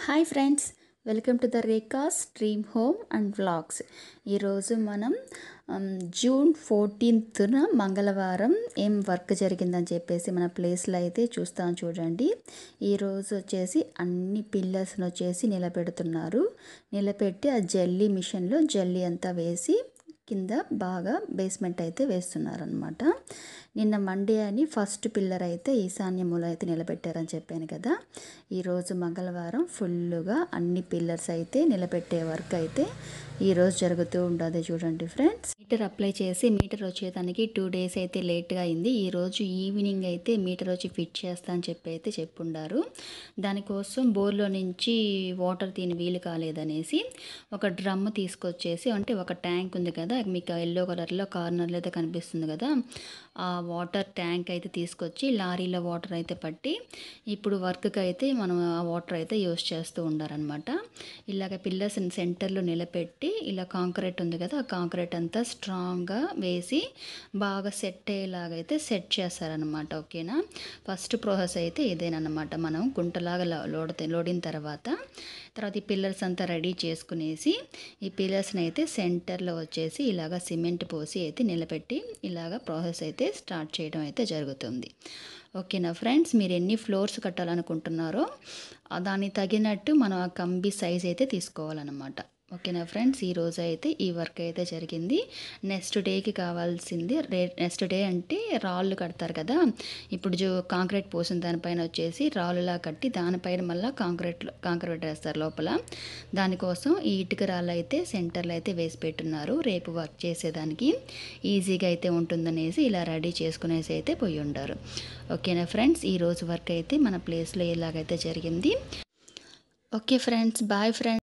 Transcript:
hi friends welcome to the Rekha's dream home and vlogs ఈరోజు మనం ఉమ్, June ఫోర్టీన్త్న మంగళవారం ఏం వర్క్ జరిగిందని చెప్పేసి మన ప్లేస్లో అయితే చూస్తాం చూడండి ఈరోజు వచ్చేసి అన్ని పిల్లర్స్ని వచ్చేసి నిలబెడుతున్నారు నిలబెట్టి ఆ జల్లీ మిషన్లో జల్లీ అంతా వేసి కింద బాగా బేస్మెంట్ అయితే వేస్తున్నారనమాట నిన్న మండే అని ఫస్ట్ పిల్లర్ అయితే ఈశాన్య మూల అయితే నిలబెట్టారని చెప్పాను కదా ఈరోజు మంగళవారం ఫుల్గా అన్ని పిల్లర్స్ అయితే నిలబెట్టే వర్క్ అయితే ఈరోజు జరుగుతూ ఉంటుంది చూడండి ఫ్రెండ్స్ మీటర్ అప్లై చేసి మీటర్ వచ్చేదానికి టూ డేస్ అయితే లేట్గా అయింది ఈరోజు ఈవినింగ్ అయితే మీటర్ వచ్చి ఫిట్ చేస్తా అని చెప్పి అయితే చెప్పుండారు దానికోసం బోర్లో నుంచి వాటర్ తీని వీలు కాలేదనేసి ఒక డ్రమ్ తీసుకొచ్చేసి అంటే ఒక ట్యాంక్ ఉంది కదా మీకు ఎల్లో కలర్లో కార్నర్లో అయితే కనిపిస్తుంది కదా ఆ వాటర్ ట్యాంక్ అయితే తీసుకొచ్చి లారీలో వాటర్ అయితే పట్టి ఇప్పుడు వర్క్కి అయితే మనం ఆ వాటర్ అయితే యూస్ చేస్తూ ఉండారనమాట ఇలాగ పిల్లర్స్ సెంటర్లో నిలబెట్టి ఇలా కాంక్రీట్ ఉంది కదా ఆ కాంక్రీట్ అంతా స్ట్రాంగ్గా వేసి బాగా సెట్ అయ్యేలాగైతే సెట్ చేస్తారనమాట ఓకేనా ఫస్ట్ ప్రాసెస్ అయితే ఇదేనమాట మనం గుంటలాగా లో- లోడ్ లోడిన తర్వాత తర్వాత ఈ పిల్లర్స్ అంతా రెడీ చేసుకునేసి ఈ పిల్లర్స్ని అయితే సెంటర్లో వచ్చేసి ఇలాగ సిమెంట్ పోసి అయితే నిలబెట్టి ఇలాగ ప్రాసెస్ అయితే స్టార్ట్ చేయడం అయితే జరుగుతుంది ఓకేనా ఫ్రెండ్స్ మీరు ఎన్ని ఫ్లోర్స్ కట్టాలనుకుంటున్నారో ఆ దానికి తగినట్టు మనం ఆ కంబి సైజ్ అయితే తీసుకోవాలన్నమాట ఓకేనా ఫ్రెండ్స్ ఈ రోజు అయితే ఈ వర్క్ అయితే జరిగింది నెక్స్ట్ డేకి కావాల్సింది రే నెక్స్ట్ డే అంటే రాళ్ళు కడతారు కదా ఇప్పుడు జో కాంక్రీట్ పోసిన దానిపైన వచ్చేసి రాళ్ళులా కట్టి దానిపైన మళ్ళీ కాంక్రీట్ కాంక్రీట్ వేస్తారు లోపల దానికోసం ఈ ఇటుక రాళ్ళు అయితే సెంటర్లో అయితే వేసి పెట్టున్నారు రేపు వర్క్ చేసేదానికి ఈజీగా అయితే ఉంటుందనేసి ఇలా రెడీ చేసుకునేసి అయితే పోయి ఉండారు ఓకేనా ఫ్రెండ్స్ ఈ రోజు వర్క్ అయితే మన ప్లేస్లో ఇలాగైతే జరిగింది ఓకే ఫ్రెండ్స్ బాయ్ ఫ్రెండ్స్